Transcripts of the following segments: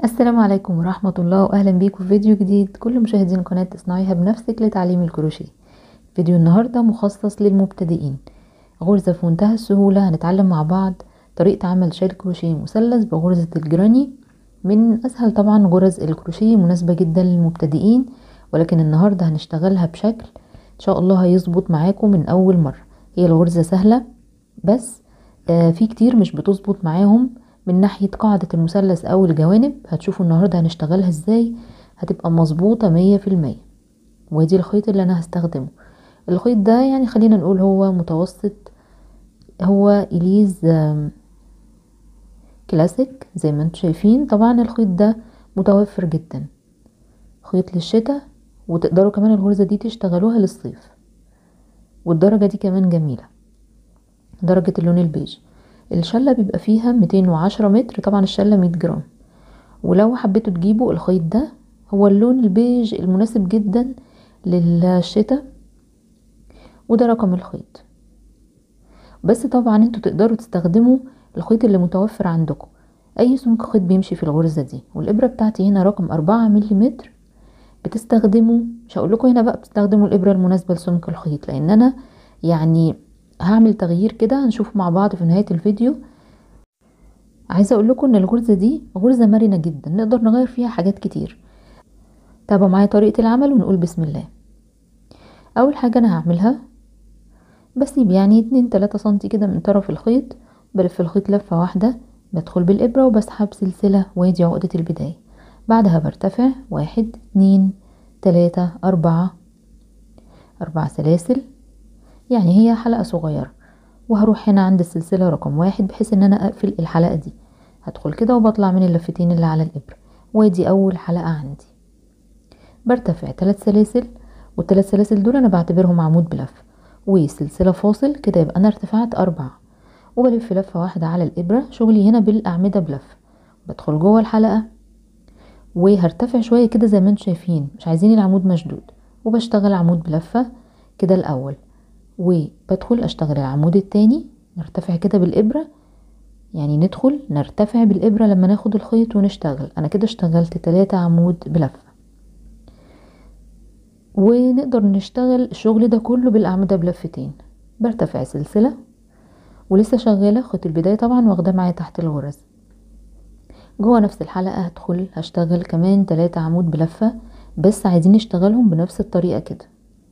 السلام عليكم ورحمة الله وأهلا بيكم في فيديو جديد كل مشاهدين قناة اصنعيها بنفسك لتعليم الكروشيه فيديو النهاردة مخصص للمبتدئين غرزة في منتهى السهولة هنتعلم مع بعض طريقة عمل شال كروشيه مثلث بغرزة الجراني من أسهل طبعا غرز الكروشيه مناسبة جدا للمبتدئين ولكن النهاردة هنشتغلها بشكل إن شاء الله هيظبط معاكم من أول مرة هي الغرزة سهلة بس آه في كتير مش بتظبط معاهم من ناحية قاعدة المثلث أو الجوانب هتشوفوا النهاردة هنشتغلها ازاي هتبقى مظبوطة مية في المية وادي الخيط اللي أنا هستخدمه الخيط ده يعني خلينا نقول هو متوسط هو إليز كلاسيك زي ما انتم شايفين طبعا الخيط ده متوفر جدا خيط للشتاء وتقدروا كمان الغرزة دي تشتغلوها للصيف والدرجة دي كمان جميلة درجة اللون البيج الشلة بيبقى فيها ميتين وعشرة متر طبعا الشلة مية جرام ولو حبيتوا تجيبوا الخيط ده هو اللون البيج المناسب جدا للشتاء وده رقم الخيط بس طبعا انتوا تقدروا تستخدموا الخيط اللي متوفر عندكم اي سمك خيط بيمشي في الغرزة دي والابرة بتاعتي هنا رقم اربعة مليمتر بتستخدموا مش هقول لكم هنا بقى بتستخدموا الابرة المناسبة لسمك الخيط لان انا يعني هعمل تغيير كده هنشوفه مع بعض في نهاية الفيديو عايزة اقول لكم ان الغرزة دي غرزة مرنة جدا نقدر نغير فيها حاجات كتير تابعوا معايا طريقة العمل ونقول بسم الله اول حاجة انا هعملها بسيب يعني اتنين تلاتة سنتي كده من طرف الخيط بلف الخيط لفة واحدة بدخل بالابرة وبسحب سلسلة وادي عقدة البداية بعدها برتفع واحد اتنين تلاتة اربعة اربع سلاسل يعني هي حلقة صغيرة وهروح هنا عند السلسلة رقم واحد بحيث ان انا اقفل الحلقة دي هدخل كده وبطلع من اللفتين اللي على الابرة وادي اول حلقة عندي برتفع ثلاث سلاسل والثلاث سلاسل دول انا بعتبرهم عمود بلف وسلسلة فاصل كده يبقى انا ارتفعت اربعة وبلف لفة واحدة على الابرة شغلي هنا بالاعمدة بلف بدخل جوه الحلقة وهرتفع شوية كده زي ما انتم شايفين مش عايزين العمود مشدود وبشتغل عمود بلفة كده الاول وبدخل اشتغل العمود التاني نرتفع كده بالابرة يعني ندخل نرتفع بالابرة لما ناخد الخيط ونشتغل انا كده اشتغلت تلاتة عمود بلفة ونقدر نشتغل الشغل ده كله بالاعمدة بلفتين برتفع سلسلة ولسه شغالة خيط البداية طبعا واخداه معايا تحت الغرز جوه نفس الحلقة هدخل هشتغل كمان تلاتة عمود بلفة بس عايزين نشتغلهم بنفس الطريقة كده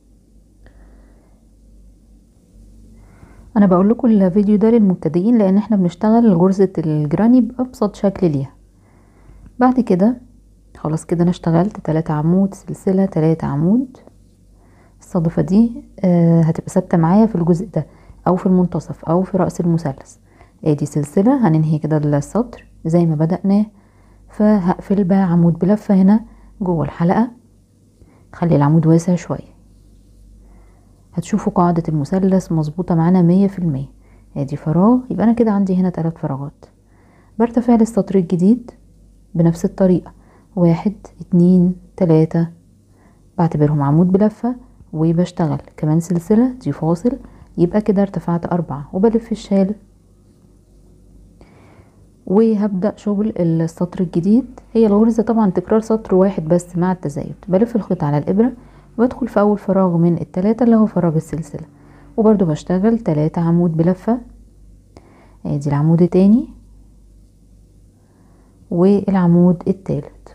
انا بقول لكم الفيديو ده للمبتدئين لان احنا بنشتغل غرزة الجراني بابسط شكل ليها بعد كده خلاص كده انا اشتغلت تلاتة عمود سلسلة تلاتة عمود الصدفة دي آه هتبقى ثابتة معايا في الجزء ده او في المنتصف او في رأس المثلث ادي سلسلة هننهي كده السطر زي ما بدأناه فهقفل بقى عمود بلفة هنا جوه الحلقة خلي العمود واسع شوية هتشوفوا قاعدة المثلث مظبوطة معانا مية في المية ادي فراغ يبقى انا كده عندي هنا تلات فراغات برتفع للسطر الجديد بنفس الطريقة واحد اتنين تلاتة بعتبرهم عمود بلفة وبشتغل كمان سلسلة دي فاصل يبقى كده ارتفعت اربعة وبلف الشال وهبدأ شغل السطر الجديد هي الغرزة طبعا تكرار سطر واحد بس مع التزايد بلف الخيط على الإبرة وبدخل في أول فراغ من التلاتة اللي هو فراغ السلسلة وبرضو بشتغل تلاتة عمود بلفة ادي العمود التاني والعمود التالت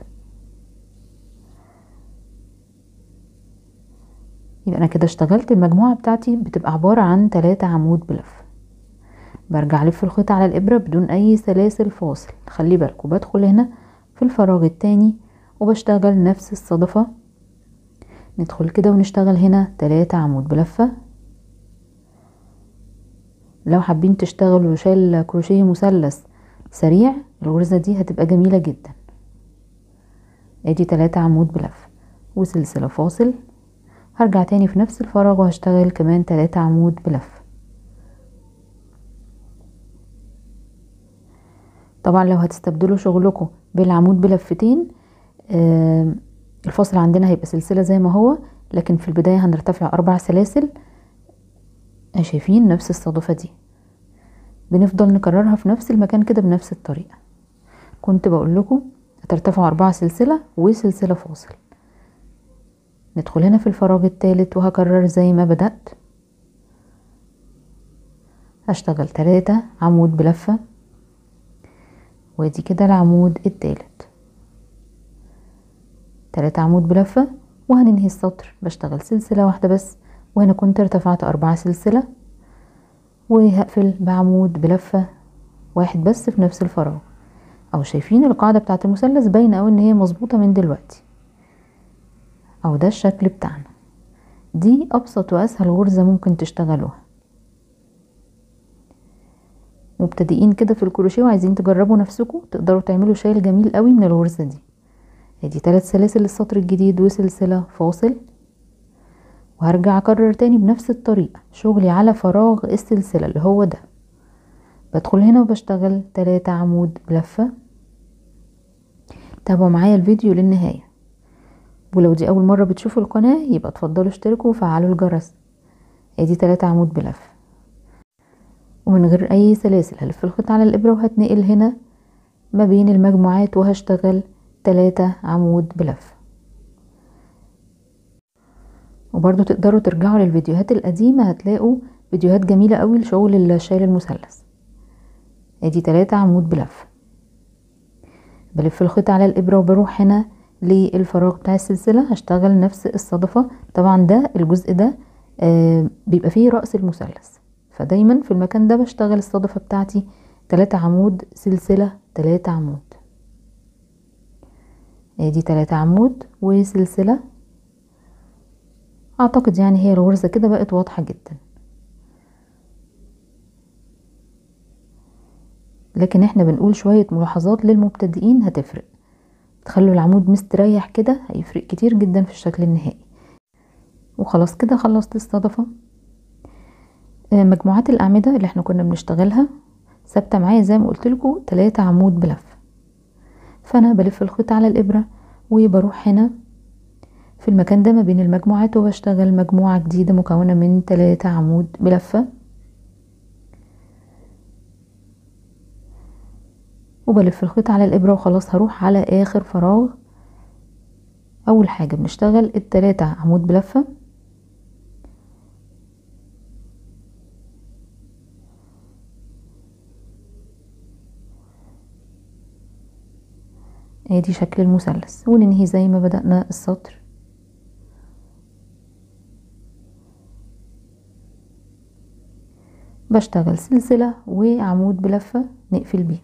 يبقى انا كده اشتغلت المجموعة بتاعتي بتبقى عبارة عن تلاتة عمود بلف برجع الف الخيط على الابرة بدون اي سلاسل فاصل خلي بالكم بدخل هنا في الفراغ التاني وبشتغل نفس الصدفة ندخل كده ونشتغل هنا تلاتة عمود بلفة لو حابين تشتغلوا شال كروشيه مثلث سريع الغرزة دي هتبقى جميلة جدا ادي تلاتة عمود بلفة وسلسلة فاصل هرجع تاني في نفس الفراغ وهشتغل كمان تلاتة عمود بلفة طبعا لو هتستبدلوا شغلكم بالعمود بلفتين آه الفاصل عندنا هيبقى سلسلة زي ما هو لكن في البداية هنرتفع اربع سلاسل شايفين نفس الصدفة دي بنفضل نكررها في نفس المكان كده بنفس الطريقة كنت بقول لكم هترتفعوا أربعة سلسلة وسلسلة فاصل ندخل هنا في الفراغ التالت وهكرر زي ما بدأت هشتغل تلاتة عمود بلفة وادي كده العمود التالت تلاتة عمود بلفة وهننهي السطر بشتغل سلسلة واحدة بس وهنا كنت ارتفعت أربعة سلسلة وهقفل بعمود بلفة واحد بس في نفس الفراغ او شايفين القاعدة بتاعة المثلث باينة اوي ان هي مظبوطة من دلوقتي او ده الشكل بتاعنا دي ابسط واسهل غرزة ممكن تشتغلوها مبتدئين كده في الكروشيه وعايزين تجربوا نفسكم تقدروا تعملوا شايل جميل قوي من الغرزة دي ادي ثلاث سلاسل للسطر الجديد وسلسلة فاصل وهرجع اكرر تاني بنفس الطريقة شغلي على فراغ السلسلة اللي هو ده بدخل هنا وبشتغل تلاتة عمود بلفة تابعوا معايا الفيديو للنهاية ولو دي اول مرة بتشوفوا القناة يبقى اتفضلوا اشتركوا وفعلوا الجرس ادي تلاتة عمود بلفة ومن غير اي سلاسل هلف الخيط على الابرة وهتنقل هنا ما بين المجموعات وهشتغل تلاتة عمود بلفة وبرضو تقدروا ترجعوا للفيديوهات القديمة هتلاقوا فيديوهات جميلة قوي لشغل الشايل المثلث ادي تلاتة عمود بلفة بلف الخيط على الابرة وبروح هنا للفراغ بتاع السلسلة هشتغل نفس الصدفة طبعا ده الجزء ده آه بيبقى فيه رأس المثلث فدايما في المكان ده بشتغل الصدفة بتاعتي تلاتة عمود سلسلة تلاتة عمود ادي تلاتة عمود وسلسلة اعتقد يعني هي الغرزة كده بقت واضحة جدا لكن احنا بنقول شوية ملاحظات للمبتدئين هتفرق تخلوا العمود مستريح كده هيفرق كتير جدا في الشكل النهائي وخلاص كده خلصت الصدفة مجموعات الأعمدة اللي احنا كنا بنشتغلها ثابتة معايا زي ما قلتلكوا تلاتة عمود بلف فأنا بلف الخيط على الإبرة وبروح هنا في المكان ده ما بين المجموعات وبشتغل مجموعة جديدة مكونة من تلاتة عمود بلفة وبلف الخيط على الإبرة وخلاص هروح على آخر فراغ أول حاجة بنشتغل التلاتة عمود بلفة ادي شكل المثلث وننهي زي ما بدأنا السطر بشتغل سلسلة وعمود بلفة نقفل بيه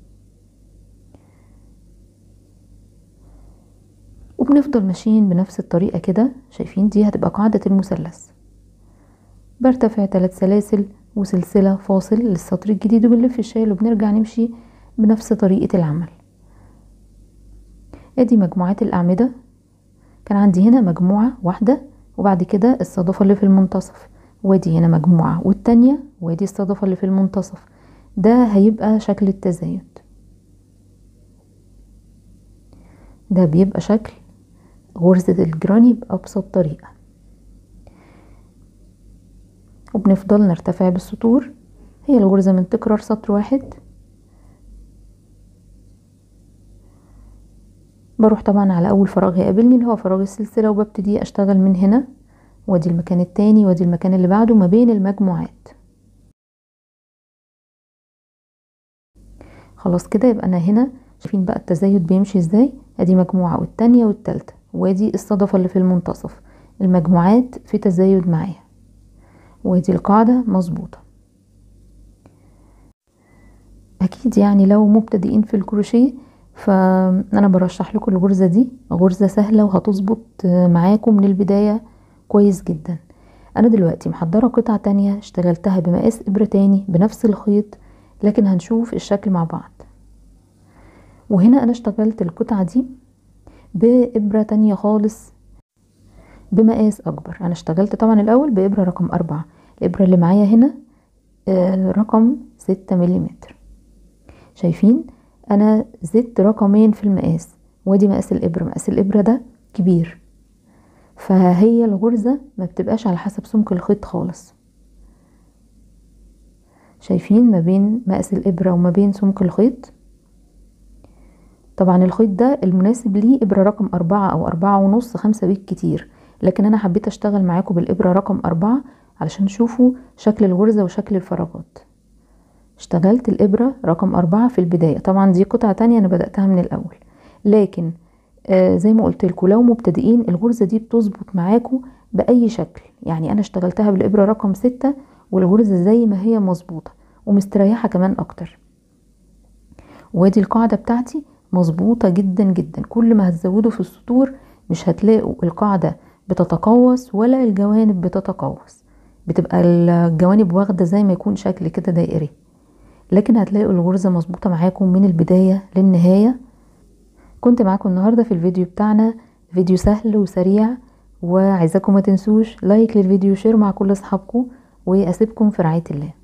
وبنفضل ماشيين بنفس الطريقة كده شايفين دي هتبقى قاعدة المثلث برتفع ثلاث سلاسل وسلسلة فاصل للسطر الجديد وبنلف الشايل وبنرجع نمشي بنفس طريقة العمل ادي مجموعات الأعمدة كان عندي هنا مجموعة واحدة وبعد كده الصدفة اللي في المنتصف وادي هنا مجموعة والتانية وادي الصدفة اللي في المنتصف ده هيبقى شكل التزايد ده بيبقى شكل غرزة الجراني بأبسط طريقة وبنفضل نرتفع بالسطور هي الغرزة من تكرار سطر واحد بروح طبعا على اول فراغ هيقابلني اللي هو فراغ السلسلة وببتدي اشتغل من هنا وادي المكان التاني وادي المكان اللي بعده ما بين المجموعات خلاص كده يبقى انا هنا شايفين بقى التزايد بيمشي ازاي ادي مجموعة والتانية والتالتة وادي الصدفة اللي في المنتصف المجموعات في تزايد معايا وادي القاعدة مظبوطة اكيد يعني لو مبتدئين في الكروشيه فانا برشح لكم الغرزة دي غرزة سهلة وهتظبط معاكم من البداية كويس جدا انا دلوقتي محضرة قطعة تانية اشتغلتها بمقاس ابرة تاني بنفس الخيط لكن هنشوف الشكل مع بعض وهنا انا اشتغلت القطعة دي بإبرة تانية خالص بمقاس اكبر انا اشتغلت طبعا الاول بإبرة رقم اربعة الابرة اللي معايا هنا آه رقم ستة مليمتر شايفين انا زدت رقمين في المقاس وادي مقاس الابرة مقاس الابرة ده كبير فهي الغرزة ما بتبقاش على حسب سمك الخيط خالص شايفين ما بين مقاس الابرة وما بين سمك الخيط طبعا الخيط ده المناسب ليه ابرة رقم اربعة او اربعة ونص خمسة بالكتير لكن انا حبيت اشتغل معاكم بالابرة رقم اربعة علشان تشوفوا شكل الغرزة وشكل الفراغات اشتغلت الابرة رقم اربعة في البداية طبعا دي قطعة تانية انا بدأتها من الاول لكن آه زي ما قلت لكم لو مبتدئين الغرزة دي بتظبط معاكم بأي شكل يعني انا اشتغلتها بالابرة رقم ستة والغرزة زي ما هي مظبوطة ومستريحة كمان اكتر وادي القاعدة بتاعتي مظبوطة جدا جدا كل ما هتزودوا في السطور مش هتلاقوا القاعدة بتتقوس ولا الجوانب بتتقوس بتبقى الجوانب واخدة زي ما يكون شكل كده دائري لكن هتلاقوا الغرزة مظبوطة معاكم من البداية للنهاية كنت معاكم النهاردة في الفيديو بتاعنا فيديو سهل وسريع وعايزاكم ما تنسوش لايك للفيديو شير مع كل اصحابكم واسيبكم في رعاية الله